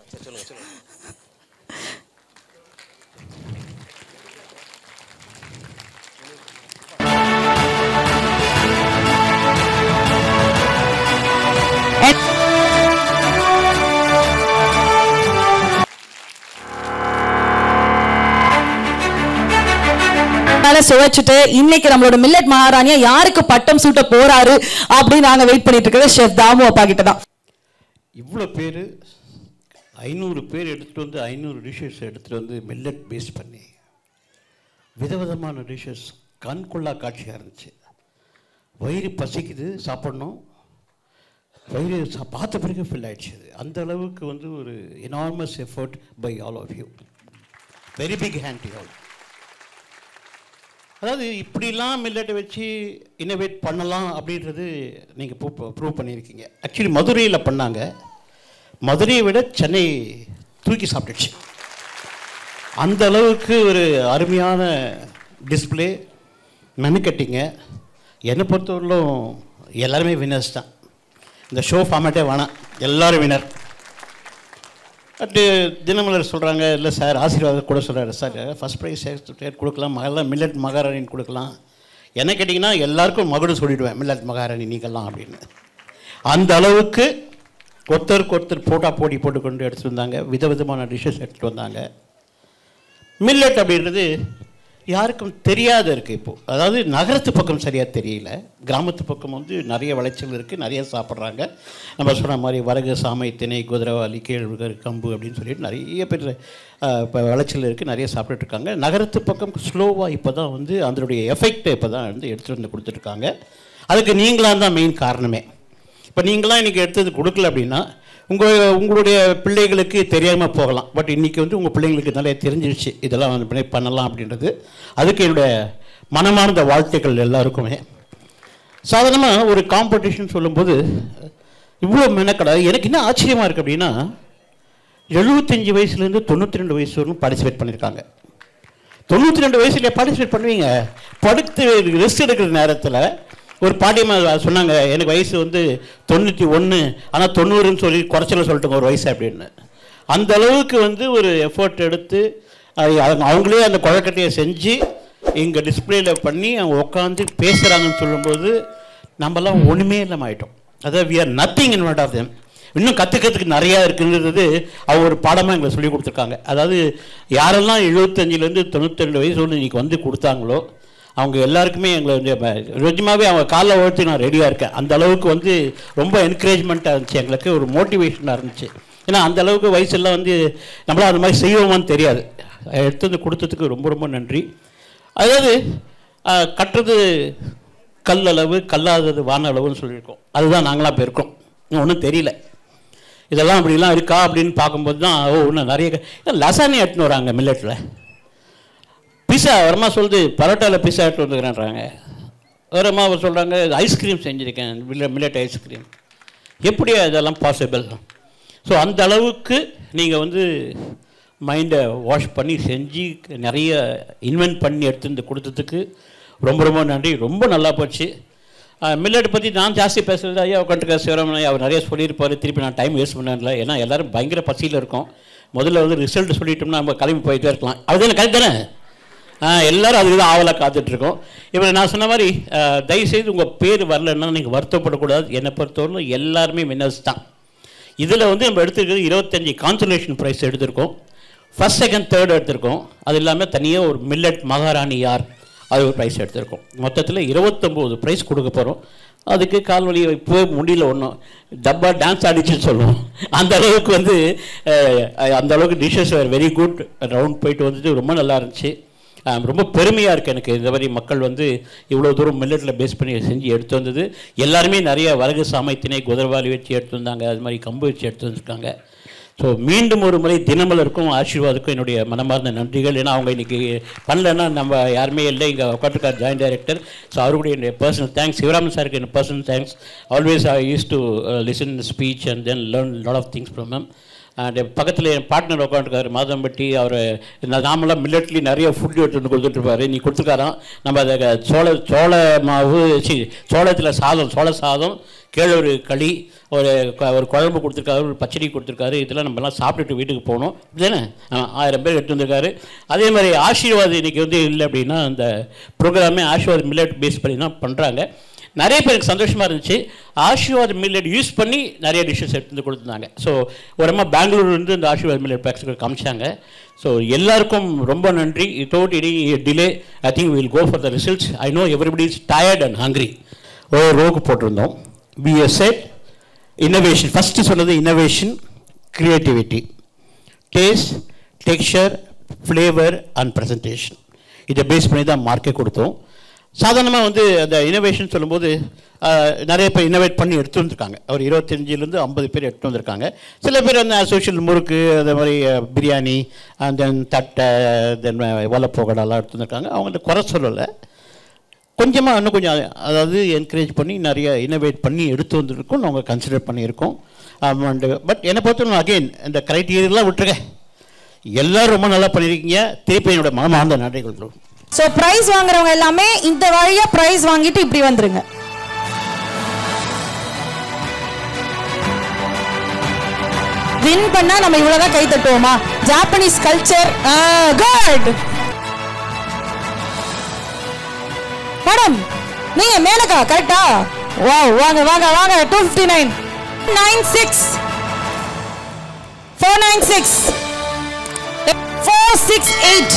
மேல சுவைச்சிட்டு இன்னைக்கு நம்மளோட மில்லட் மகாராணியா யாருக்கு பட்டம் சூட்ட போறாரு அப்படின்னு நாங்க வெயிட் பண்ணிட்டு இருக்கிறது ஷெஃப் தாமு அப்பா கிட்ட தான் இவ்வளோ பேர் ஐநூறு பேர் எடுத்துகிட்டு வந்து ஐநூறு டிஷ்ஷஸ் எடுத்துகிட்டு வந்து மில்லட் பேஸ் பண்ணி விதவிதமான டிஷ்ஷஸ் கண்கொள்ளா காட்சியாக இருந்துச்சு வயிறு பசிக்குது சாப்பிடணும் வயிறு சா- பார்த்த பிறகு ஃபில் ஆயிடுச்சு அது அந்த அளவுக்கு வந்து ஒரு enormous effort by all of you very big hand you all அதாவது இப்படிலாம் மில்லட்டை வச்சு இன்னோவேட் பண்ணலாம் அப்படின்றது நீங்கள் ப்ரூவ் பண்ணியிருக்கீங்க ஆக்சுவலி மதுரையில் பண்ணாங்க மதுரையை விட சென்னை தூக்கி சாப்பிட்டுச்சு அந்த அளவுக்கு ஒரு அருமையான டிஸ்ப்ளே மெனுக்கட்டிங்க என்னை பொறுத்தவரையிலும் எல்லாருமே வின்னர்ஸ் தான் இந்த ஷோ ஃபார்மேட்டே வேணாம் எல்லாரும் வினர் பட்டு தினமலர் சொல்கிறாங்க இல்லை சார் ஆசீர்வாதம் கூட சொல்கிறாரு சார் ஃபஸ்ட் ப்ரைஸ் கொடுக்கலாம் மகள்லாம் மில்லட் மகாராணின்னு கொடுக்கலாம் என்ன கேட்டிங்கன்னா எல்லாருக்கும் மகுடு சொல்லிடுவேன் மில்லட் மகாராணி நீங்கள்லாம் அப்படின்னு அந்த அளவுக்கு ஒருத்தருக்கு ஒருத்தர் போட்டா போட்டி போட்டுக்கொண்டு எடுத்துகிட்டு வந்தாங்க விதவிதமான டிஷ்ஷஸ் எடுத்துகிட்டு வந்தாங்க மில்லட் அப்படின்றது யாருக்கும் தெரியாத இருக்குது இப்போது அதாவது நகரத்து பக்கம் சரியாக தெரியல கிராமத்து பக்கம் வந்து நிறைய விளைச்சல் இருக்குது நிறைய சாப்பிட்றாங்க நம்ம சொன்ன மாதிரி வரகு சாமை திணை குதிரவாளி கேழ்வுகர் கம்பு அப்படின்னு சொல்லிட்டு நிறைய பேர் இப்போ விளைச்சல் இருக்குது நிறைய சாப்பிட்டுட்டு இருக்காங்க நகரத்து பக்கம் ஸ்லோவாக இப்போ தான் வந்து அதனுடைய எஃபெக்டை இப்போ தான் வந்து எடுத்துகிட்டு வந்து கொடுத்துட்ருக்காங்க அதுக்கு நீங்களாக தான் மெயின் காரணமே இப்போ நீங்களாம் இன்றைக்கி எடுத்தது கொடுக்கல அப்படின்னா உங்கள் உங்களுடைய பிள்ளைகளுக்கு தெரியாமல் போகலாம் பட் இன்றைக்கி வந்து உங்கள் பிள்ளைங்களுக்கு நிறைய தெரிஞ்சிருச்சு இதெல்லாம் வந்து பண்ணி பண்ணலாம் அப்படின்றது அதுக்கு என்னுடைய மனமார்ந்த வாழ்த்துக்கள் எல்லாருக்குமே சாதாரணமாக ஒரு காம்படிஷன் சொல்லும்போது இவ்வளோ மெனக்கடா எனக்கு என்ன ஆச்சரியமாக இருக்குது அப்படின்னா எழுபத்தஞ்சி வயசுலேருந்து தொண்ணூற்றி ரெண்டு வயசு வரைக்கும் பார்ட்டிசிபேட் பண்ணியிருக்காங்க தொண்ணூற்றி ரெண்டு வயசுல பார்ட்டிசிபேட் பண்ணுவீங்க படுத்து ரெஸ்ட் எடுக்கிற நேரத்தில் ஒரு பாட்டியம்மா சொன்னாங்க எனக்கு வயசு வந்து தொண்ணூற்றி ஒன்று ஆனால் தொண்ணூறுன்னு சொல்லி குறைச்சல சொல்லிட்டுங்க ஒரு வயசு அப்படின்னு அந்த அளவுக்கு வந்து ஒரு எஃபோர்ட் எடுத்து அது அவங்க- அவங்களே அந்த குழக்கட்டையை செஞ்சு இங்கே டிஸ்பிளேல பண்ணி அவங்க உட்காந்து பேசுகிறாங்கன்னு சொல்லும்போது நம்மலாம் ஒன்றுமே இல்லாமல் ஆயிட்டோம் அதாவது we are nothing in of them இன்னும் கற்றுக்கிறதுக்கு நிறையா இருக்குன்றது அவங்க ஒரு பாடமாக எங்களுக்கு சொல்லி கொடுத்துருக்காங்க அதாவது யாரெல்லாம் எழுபத்தஞ்சிலேருந்து தொண்ணூற்றி ரெண்டு வயசு வந்து இன்னைக்கு வந்து கொடுத்தாங்களோ அவங்க எல்லாருக்குமே எங்களை வந்து நிஜமாகவே அவங்க காலைல ஓடுத்து நான் ரெடியாக இருக்கேன் அந்த அளவுக்கு வந்து ரொம்ப என்கரேஜ்மெண்ட்டாக இருந்துச்சு எங்களுக்கு ஒரு மோட்டிவேஷனாக இருந்துச்சு ஏன்னா அந்த அளவுக்கு வயசெல்லாம் வந்து நம்மளால் அந்த மாதிரி செய்வோமான்னு தெரியாது எடுத்து வந்து கொடுத்ததுக்கு ரொம்ப ரொம்ப நன்றி அதாவது அஹ், கட்டுறது கல் அளவு கல்லாதது வான அளவுன்னு சொல்லியிருக்கோம் அதுதான் நாங்களாம் இப்போ இருக்கோம் ஒன்றும் தெரியல இதெல்லாம் அப்படிலாம் இருக்கா அப்படின்னு பார்க்கும்போது தான் ஓ இன்னும் நிறைய க- லசானி எடுத்துன்னு வராங்க மில்லட்டில் பிஸா வரமா சொல்லுது பரோட்டாவில் பிஸா எடுத்து வந்துக்கிறேன்றாங்க வரமா அவர் சொல்கிறாங்க ஐஸ்கிரீம் செஞ்சுருக்கேன் மில்ல மில்லட் ஐஸ்கிரீம் எப்படி இதெல்லாம் பாசிபிள் ஸோ அந்த அளவுக்கு நீங்கள் வந்து மைண்டை வாஷ் பண்ணி செஞ்சு நிறைய இன்வென்ட் பண்ணி எடுத்து வந்து கொடுத்ததுக்கு ரொம்ப ரொம்ப நன்றி ரொம்ப நல்லா போச்சு மில்லட் பற்றி நான் ஜாஸ்தி பேசுகிறது ஐயா உட்காந்துக்க சிவராமன் ஐயா அவர் நிறைய சொல்லியிருப்பார் திருப்பி நான் டைம் வேஸ்ட் பண்ணல ஏன்னா எல்லாரும் பயங்கர பசியில் இருக்கோம் முதல்ல வந்து ரிசல்ட் சொல்லிட்டோம்னா நம்ம கிளம்பி போயிட்டே இருக்கலாம் அதுதானே கரெக்ட் தானே ஆ, எல்லாரும் அதுக்கு தான் ஆவலாக காத்துட்ருக்கோம் இப்போ நான் சொன்ன மாதிரி ஆ, தயவுசெய்து உங்கள் பேர் வரலன்னா நீங்கள் வருத்தப்படக்கூடாது என்னை பொறுத்தவரையிலும் எல்லாருமே வின்னர்ஸ் தான் இதில் வந்து நம்ம எடுத்துருக்கிறது இருபத்தஞ்சி கான்சலேஷன் ப்ரைஸ் எடுத்திருக்கோம் ஃபர்ஸ்ட் செகண்ட் தேர்ட் எடுத்திருக்கோம் அது இல்லாமல் தனியாக ஒரு மில்லட் மகாராணி யார் அது ஒரு ப்ரைஸ் எடுத்திருக்கோம் மொத்தத்தில் இருபத்தொம்போது ப்ரைஸ் கொடுக்க போகிறோம் அதுக்கு கால் வலி இப்போ முடியல ஒன்றும் டப்பா டான்ஸ் ஆடிச்சுன்னு சொல்லுவோம் அந்த அளவுக்கு வந்து அஹ், அந்த அளவுக்கு டிஷ்ஷஸ் வெரி குட் ரவுண்ட் போயிட்டு வந்துட்டு ரொம்ப நல்லா இருந்துச்சு ஆம், ரொம்ப பெருமையாக இருக்குது எனக்கு இந்த மாதிரி மக்கள் வந்து இவ்வளோ தூரம் மில்லட்டில் பேஸ் பண்ணி செஞ்சு எடுத்து வந்தது எல்லாருமே நிறைய வரகு சாமை திணை குதிரவாளி வச்சு எடுத்து வந்தாங்க அது மாதிரி கம்பு வச்சு எடுத்து வந்திருக்காங்க ஸோ மீண்டும் ஒரு முறை தினமலருக்கும் ஆசீர்வாதுக்கும் என்னுடைய மனமார்ந்த நன்றிகள் ஏன்னா அவங்க இன்னைக்கு பண்ணலன்னா நம்ம யாருமே இல்லை இங்கே உட்காந்துருக்கார் ஜாயின்ட் டைரக்டர் ஸோ அவருடைய என்னுடைய பர்சனல் தேங்க்ஸ் சிவராமன் சாருக்கு என்ன personal thanks always I use to listen speech and then learn lot of things from ma'am and பக்கத்தில் என் பார்ட்னர் உட்காந்துருக்காரு மாதம்பட்டி அவர் நாமெல்லாம் மில்லட்லி நிறைய ஃபுட் எடுத்து வந்து கொடுத்துட்ருப்பாரு நீ கொடுத்துருக்காராம் நம்ம அதை சோள சோள மாவு சி சோளத்தில் சாதம் சோள சாதம் கேழொரு களி ஒரு க- ஒரு குழம்பு கொடுத்துருக்காரு ஒரு பச்சடி கொடுத்துருக்காரு இதெல்லாம் நம்மலாம் சாப்பிட்டுட்டு வீட்டுக்கு போகணும் இதுதானே ஆ, ஆயிரம் பேர் எடுத்து வந்திருக்காரு அதே மாதிரி ஆசீர்வாத் இன்னைக்கு வந்து இல்லை அப்படின்னா அந்த ப்ரோக்ராமே ஆசீர்வாத் மில்லட் பேஸ் பண்ணி தான் பண்ணுறாங்க நிறைய பேருக்கு சந்தோஷமாக இருந்துச்சு ஆசீர்வாத் மில்லட் யூஸ் பண்ணி நிறைய டிஷ்ஷஸ் எடுத்து வந்து கொடுத்துருந்தாங்க ஸோ ஒரு அம்மா பெங்களூர்லேருந்து இந்த ஆசீர்வாத் மில்லட் பேக்ஸ் காமிச்சாங்க ஸோ எல்லாருக்கும் ரொம்ப நன்றி without any delay I think will go for the results I know everybody is tired and hungry ஒரு ரோக்கு போட்டிருந்தோம் P S set innovation first சொன்னது innovation creativity taste texture flavour and presentation இதை base பண்ணி தான் மார்க்கே கொடுத்தோம் சாதாரணமாக வந்து அந்த இனோவேஷன் சொல்லும்போது ஆஹ், நிறைய பேர் இன்னோவேட் பண்ணி எடுத்து வந்திருக்காங்க ஒரு இருபத்தஞ்சிலேருந்து ஐம்பது பேர் எடுத்து வந்திருக்காங்க சில பேர் அந்த சோஷியல் முறுக்கு அந்த மாதிரி அஹ், பிரியாணி தென் தட்டை தென் வலப்போகடெல்லாம் எடுத்து வந்திருக்காங்க அவங்கள்ட்ட குறை சொல்லலை கொஞ்சமாக இன்னும் கொஞ்சம் அதாவது என்கரேஜ் பண்ணி நிறைய இன்னோவேட் பண்ணி எடுத்து வந்திருக்கோம் நாங்கள் கன்சிடர் பண்ணியிருக்கோம் அண்ட் பட் என்னை பொறுத்தவரை அகெயின் இந்த க்ரைட்டீரியெல்லாம் விட்டுருங்க எல்லாரும் ரொம்ப நல்லா பண்ணியிருக்கீங்க திருப்பி என்னோட மனமார்ந்த நன்றிகள் ஸோ ப்ரைஸ் வாங்குறவங்க எல்லாமே இந்த வழியா ப்ரைஸ் வாங்கிட்டு இப்படி வந்துருங்க வின் பண்ணா நம்ம இவ்வளவுதான் கை தட்டுவோமா ஜாப்பனீஸ் கல்ச்சர் குட் மேடம் நீங்க மேலக்கா கரெக்டா வாவ் வாங்க வாங்க வாங்க two fifty nine nine six four nine six four six eight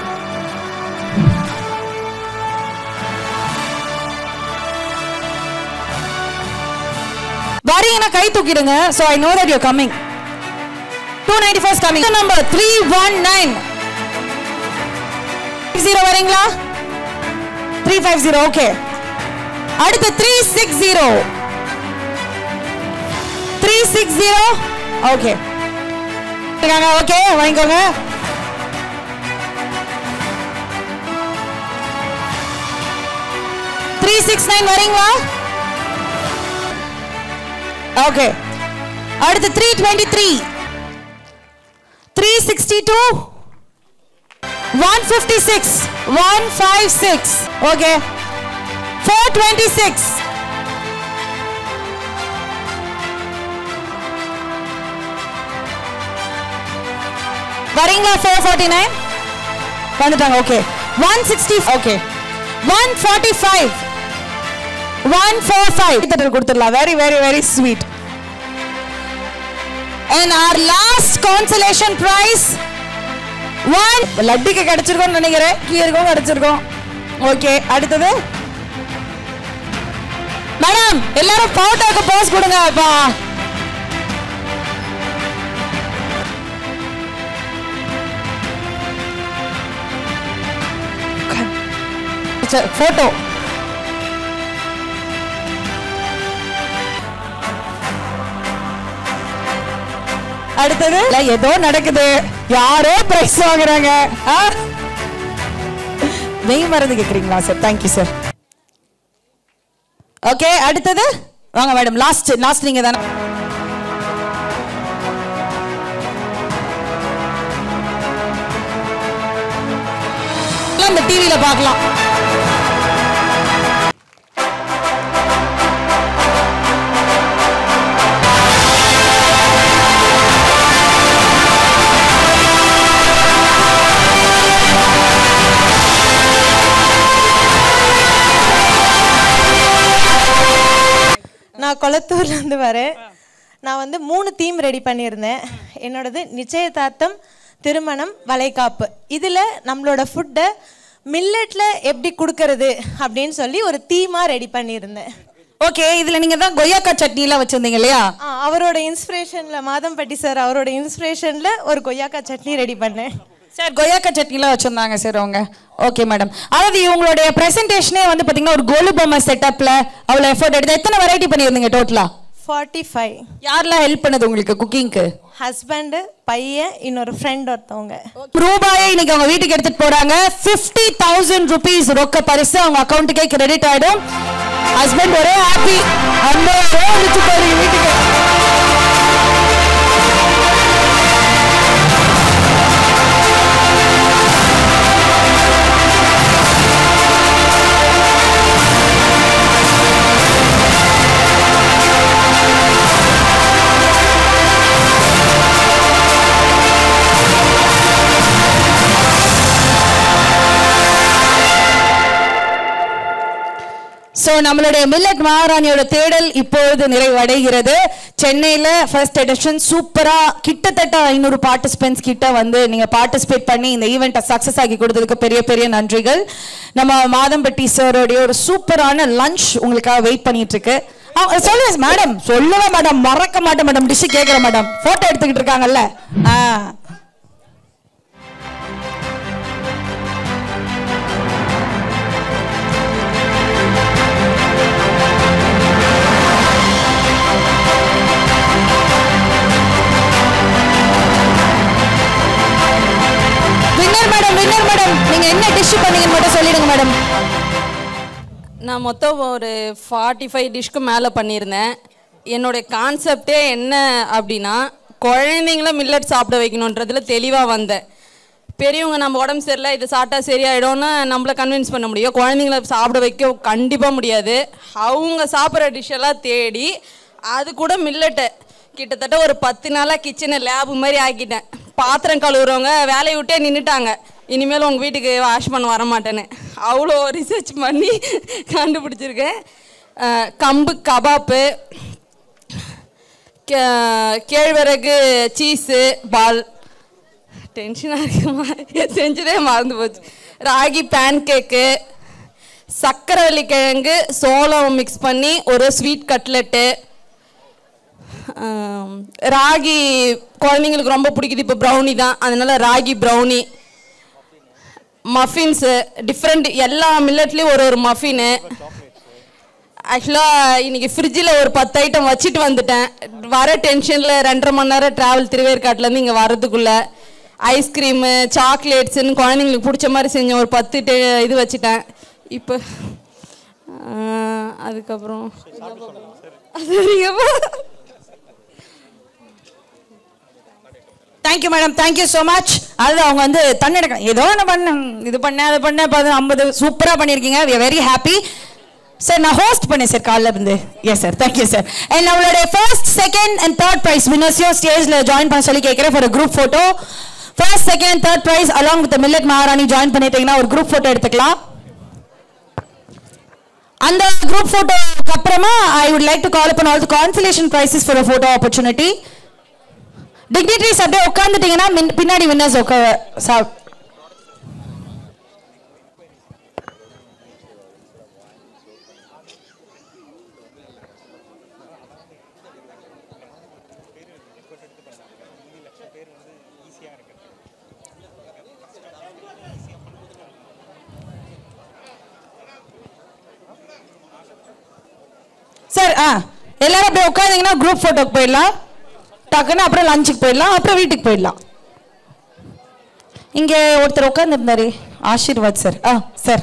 வரீங்கன்னா கை தூக்கிடுங்க so I know that you coming two ninety first coming number three one nine zero வரீங்களா த்ரீ ஃபைவ் ஜீரோ ஓகே அடுத்து three six zero three six zero okay இருக்காங்க okay வாங்கிக்கோங்க three six nine வரீங்களா okay அடுத்து three twenty three three sixty two one fifty six one five six okay four twenty six வரீங்களா four forty nine வந்துட்டாங்க okay one sixty okay one forty five one four five கொடுத்துடலாம் very very very sweet and our last consolation prize one லட்டுக்கு கிடைச்சிருக்கோம்னு நினைக்கிறேன் கீழருக்கும் கிடைச்சிருக்கோம் okay அடுத்தது madam எல்லாரும் போட்டோக்கு போஸ் கொடுங்க அப்பா போட்டோ அடுத்தது இல்ல, ஏதோ நடக்குது யாரோ பிரைஸ் வாங்குறாங்க ஆ? மெய் மருந்து கேக்குறீங்களா சார் தேங்க்யூ சார் ஓகே அடுத்தது வாங்க மேடம் லாஸ்ட் லாஸ்ட் நீங்க தானே இந்த டிவியில பார்க்கலாம் நான் கொளத்தூர்லேருந்து வரேன் நான் வந்து மூணு தீம் ரெடி பண்ணியிருந்தேன் என்னோடது நிச்சயதார்த்தம் திருமணம் வளைகாப்பு இதில் நம்மளோட ஃபுட்டை மில்லட்டில் எப்படி கொடுக்கறது அப்படின்னு சொல்லி ஒரு தீமாக ரெடி பண்ணியிருந்தேன் ஓகே இதுல நீங்க தான் கொய்யாக்கா சட்னி எல்லாம் வச்சிருந்தீங்க இல்லையா ஆ, அவரோட இன்ஸ்பிரேஷனில் மாதம்பட்டி சார் அவரோட இன்ஸ்பிரேஷனில் ஒரு கொய்யாக்கா சட்னி ரெடி பண்ணேன் சார் கொய்யாக்கா சட்னிலாம் வச்சிருந்தாங்க சார் அவங்க ஓகே மேடம் அதாவது இவங்களுடைய பிரசன்டேஷனே வந்து பாத்தீங்கன்னா ஒரு கோலு பொம்மை செட்டப்ல அவ்வளோ எஃபோர்ட் எடுத்து எத்தனை வெரைட்டி பண்ணியிருந்தீங்க டோட்டலா ஃபார்ட்டி ஃபைவ் யாரெல்லாம் ஹெல்ப் பண்ணது உங்களுக்கு குக்கிங்க்கு ஹஸ்பண்டு பையன் இன்னொரு ஃப்ரெண்ட் ஒருத்தவங்க ரூபாயை இன்னைக்கு அவங்க வீட்டுக்கு எடுத்துட்டு போறாங்க ஃபிஃப்டி தௌசண்ட் ருபீஸ் ரொக்க பரிசு அவங்க அக்கௌண்ட்டுக்கே கிரெடிட் ஆயிடும் ஹஸ்பண்ட் ஒரே ஹாப்பி அம்மா வந்துச்சு பாருங்க வீட்டுக்கு ஸோ நம்மளுடைய மில்லட் மகாராணியோட தேடல் இப்பொழுது நிறைவடைகிறது சென்னையில் ஃபர்ஸ்ட் எடிஷன் சூப்பராக கிட்டத்தட்ட ஐநூறு பார்ட்டிசிபென்ட்ஸ் கிட்ட வந்து நீங்கள் பார்ட்டிசிபேட் பண்ணி இந்த ஈவெண்ட்டை சக்ஸஸ் ஆக்கி கொடுத்ததுக்கு பெரிய பெரிய நன்றிகள் நம்ம மாதம்பட்டி சாரோடைய ஒரு சூப்பரான லஞ்ச் உங்களுக்காக வெயிட் பண்ணிட்டு இருக்கு சொல்லுவேன் மேடம் சொல்லவே மேடம் மறக்க மாட்டேன் மேடம் டிஷ்ஷு கேட்குறேன் மேடம் ஃபோட்டோ எடுத்துக்கிட்டு இருக்காங்கல்ல ஆ வின்னர் மேடம் வின்னர் மேடம் நீங்க என்ன டிஷ் பண்ணீங்கன்னு மட்டும் சொல்லிடுங்க மேடம் நான் மொத்தம் ஒரு ஃபார்ட்டி ஃபைவ் டிஷ்க்கு மேலே பண்ணியிருந்தேன் என்னுடைய கான்செப்டே என்ன அப்படின்னா குழந்தைங்கள மில்லட் சாப்பிட வைக்கணுன்றதுல தெளிவாக வந்தேன் பெரியவங்க நம்ம உடம்பு சரியில்லை இது சாப்பிட்டா சரியாயிடும்னு நம்மளை கன்வின்ஸ் பண்ண முடியும் குழந்தைங்கள சாப்பிட வைக்க கண்டிப்பாக முடியாது அவங்க சாப்பிட்ற டிஷ்ஷெல்லாம் தேடி அது கூட மில்லட்டை கிட்டத்தட்ட ஒரு பத்து நாளாக கிச்சனை லேபு மாதிரி ஆக்கிட்டேன் பாத்திரம் கழுவுறவங்க வேலையை விட்டே நின்றுட்டாங்க இனிமேல் உங்கள் வீட்டுக்கு வாஷ் பண்ண வர மாட்டேன்னு அவ்வளோ ரிசர்ச் பண்ணி கண்டுபிடிச்சிருக்கேன் அஹ் கம்பு கபாப்பு கே- கேழ்வரகு சீஸு பால் டென்ஷனாக இருக்குமா செஞ்சதே மறந்து போச்சு ராகி பேன் கேக்கு சக்கரவள்ளி கிழங்கு சோளம் மிக்ஸ் பண்ணி ஒரு ஸ்வீட் கட்லெட்டு ஆம், ராகி குழந்தைங்களுக்கு ரொம்ப பிடிக்குது இப்போ ப்ரௌனி தான் அதனால ராகி ப்ரௌனி மஃபின்ஸு டிஃப்ரெண்ட் எல்லா மில்லட்லேயும் ஒரு ஒரு மஃபின்னு ஆக்சுவலாக இன்னைக்கு ஃப்ரிட்ஜில் ஒரு பத்து ஐட்டம் வச்சுட்டு வந்துட்டேன் வர டென்ஷனில் ரெண்டரை மணி நேரம் ட்ராவல் திருவேற்காட்டிலேருந்து இங்கே வரதுக்குள்ளே ஐஸ்கிரீமு சாக்லேட்ஸுன்னு குழந்தைங்களுக்கு பிடிச்ச மாதிரி செஞ்சேன் ஒரு பத்து டே இது வச்சுட்டேன் இப்போ ஆஹ், அதுக்கப்புறம் அது வரைக்கும் thank you madam thank you so much அது அவங்க வந்து தன்னெடுக்க ஏதோ ஒன்று பண்ண இது பண்ண அது பண்ண இப்போ ஐம்பது சூப்பராக பண்ணியிருக்கீங்க வி வெரி ஹாப்பி சார் நான் ஹோஸ்ட் பண்ணேன் சார் காலைல இருந்து yes sir thank you sir and நம்மளுடைய first second and third prize வினர்ஸையும் ஸ்டேஜில் ஜாயின் பண்ண சொல்லி கேட்குறேன் for group photo first second third prize along with millet Maharani join பண்ணிட்டீங்கன்னா ஒரு குரூப் ஃபோட்டோ எடுத்துக்கலாம் அந்த குரூப் ஃபோட்டோக்கு அப்புறமா I would like to call up all the consolation prizes for a photo opportunity dignitaries அப்படியே உட்காந்துட்டீங்கன்னா மின்- பின்னாடி வின்னர்ஸ் உட்கா சா சார் ஆ எல்லாரும் அப்படியே உட்காந்தீங்கன்னா குரூப் ஃபோட்டோக்கு போயிடலாம் டக்குன்னு அப்புறம் லஞ்சுக்கு போயிடலாம் அப்புறம் வீட்டுக்கு போயிடலாம் இங்கே ஒருத்தர் உட்காந்துருந்தாரு ஆசீர்வாத் சார் ஆ sir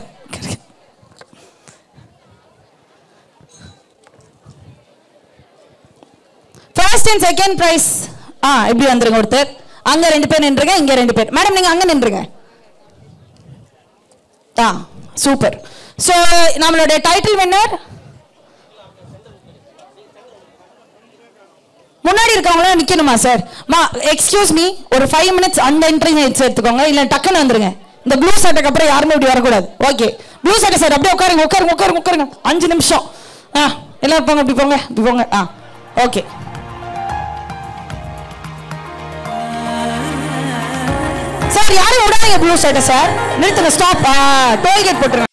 first and second prize ஆ இப்படி வந்துருங்க ஒருத்தர் அங்கே ரெண்டு பேர் நின்றுங்க இங்கே ரெண்டு பேர் மேடம் நீங்கள் அங்கே நின்றுங்க ஆ சூப்பர் ஸோ நம்மளுடைய டைட்டில் வின்னர் முன்னாடி இருக்கவங்களாம் நிக்கணுமா சார் மா எக்ஸ்கியூஸ் மீ ஒரு ஃபைவ் மினிட்ஸ் அந்த என்ட்ரி எடுத்துக்கோங்க இல்லை டக்குன்னு வந்துருங்க இந்த ப்ளூ சட்டைக்கு அப்புறம் யாருமே இப்படி வரக்கூடாது ஓகே ப்ளூ சட்டை சார் அப்படியே உட்காருங்க உட்காருங்க உட்காருங்க உட்காருங்க அஞ்சு நிமிஷம் ஆ எல்லாரும் போங்க இப்படி போங்க இப்படி போங்க ஆ ஓகே சார் யாரும் விடாதீங்க ப்ளூ சட்டை சார் நிறுத்துங்க ஸ்டாப் டோல்கேட் போட்டுருங்க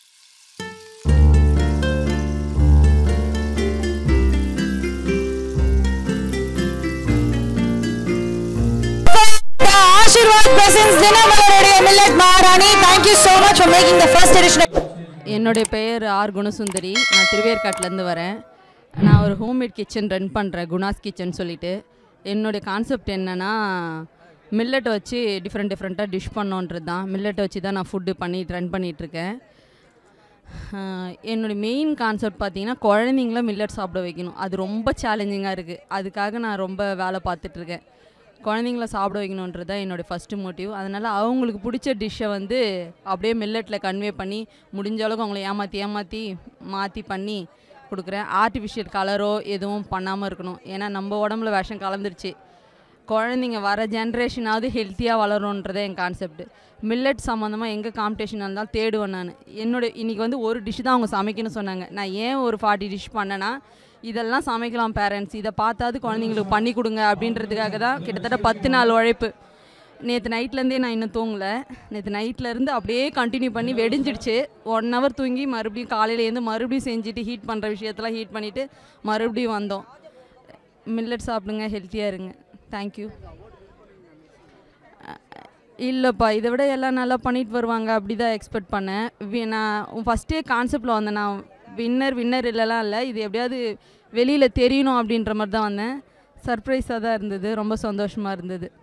The Ashirwad presents தினமலருடைய millet Maharani thank you so much for making the first edition of என்னுடைய பெயர் ஆர் குணசுந்தரி நான் திருவேற்காட்டிலேருந்து வரேன் நான் ஒரு ஹோம்மேட் கிச்சன் ரன் பண்ணுறேன் குணாஸ் கிச்சன் சொல்லிட்டு என்னுடைய கான்செப்ட் என்னென்னா மில்லட்டை வச்சு டிஃப்ரெண்ட் டிஃப்ரெண்ட்டாக டிஷ் பண்ணோன்றது தான் மில்லட்டை வச்சு தான் நான் ஃபுட்டு பண்ணி ரன் பண்ணிகிட்ருக்கேன் என்னுடைய மெயின் கான்செப்ட் பார்த்தீங்கன்னா குழந்தைங்கள மில்லட் சாப்பிட வைக்கணும் அது ரொம்ப சேலஞ்சிங்காக இருக்குது அதுக்காக நான் ரொம்ப வேலை பார்த்துட்ருக்கேன் குழந்தைங்கள சாப்பிட வைக்கணுன்றது தான் என்னோடய ஃபஸ்ட்டு மோட்டிவ் அதனால் அவங்களுக்கு பிடிச்ச டிஷ்ஷை வந்து அப்படியே மில்லட்டில் கன்வே பண்ணி முடிஞ்ச அளவுக்கு அவங்கள ஏமாற்றி ஏமாற்றி மாற்றி பண்ணி கொடுக்குறேன் ஆர்டிஃபிஷியல் கலரோ எதுவும் பண்ணாமல் இருக்கணும் ஏன்னா நம்ம உடம்புல விஷம் கலந்துருச்சு குழந்தைங்க வர ஜென்ரேஷனாவது ஹெல்த்தியாக வளரணுன்றதே என் கான்செப்ட் மில்லட் சம்மந்தமாக எங்கே காம்படிஷன் இருந்தாலும் தேடுவேன் நான் என்னோட இன்றைக்கி வந்து ஒரு டிஷ் தான் அவங்க சமைக்கணும்னு சொன்னாங்க நான் ஏன் ஒரு ஃபார்ட்டி டிஷ் பண்ணேன்னா இதெல்லாம் சமைக்கலாம் பேரண்ட்ஸ் இதை பார்த்தாது குழந்தைங்களுக்கு பண்ணி கொடுங்க அப்படின்றதுக்காக தான் கிட்டத்தட்ட பத்து நாள் உழைப்பு நேற்று நைட்லேருந்தே நான் இன்னும் தூங்கலை நேற்று நைட்லேருந்து அப்படியே கண்டினியூ பண்ணி வெடிஞ்சிடுச்சு ஒன் ஹவர் தூங்கி மறுபடியும் காலையில எழுந்து மறுபடியும் செஞ்சுட்டு ஹீட் பண்ணுற விஷயத்தெல்லாம் ஹீட் பண்ணிவிட்டு மறுபடியும் வந்தோம் மில்லட் சாப்பிடுங்க ஹெல்த்தியாக இருங்க தேங்க்யூ இல்லைப்பா இதை விட எல்லாம் நல்லா பண்ணிட்டு வருவாங்க அப்படி தான் எக்ஸ்பெக்ட் பண்ணேன் வி- நான் ஃபஸ்ட்டே கான்செப்டில் வந்தேன் நான் வின்னர் வின்னர் இல்லைலாம் இல்லை இது எப்படியாவது வெளியில் தெரியணும் அப்படின்ற மாதிரி தான் வந்தேன் சர்ப்ரைஸாக தான் இருந்தது ரொம்ப சந்தோஷமாக இருந்தது